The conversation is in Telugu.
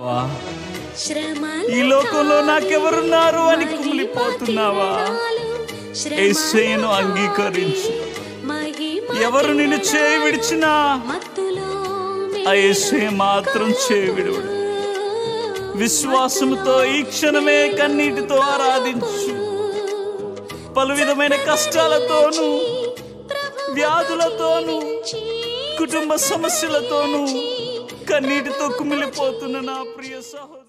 వా. ఈ లోకంలో నాకెవరున్నారు అని కుమిలిపోతున్నావా యేసయ్యను అంగీకరించు ఎవరు నిన్ను చేయి విడిచినా ఆ యేసయ్య మాత్రం చేయి విడువడు విశ్వాసముతో ఈ క్షణమే కన్నీటితో ఆరాధించు పలు విధమైన కష్టాలతోనూ వ్యాధులతోనూ కుటుంబ సమస్యలతోనూ కన్నీటితో కుమిలిపోతున్న నా ప్రియ సహోదరు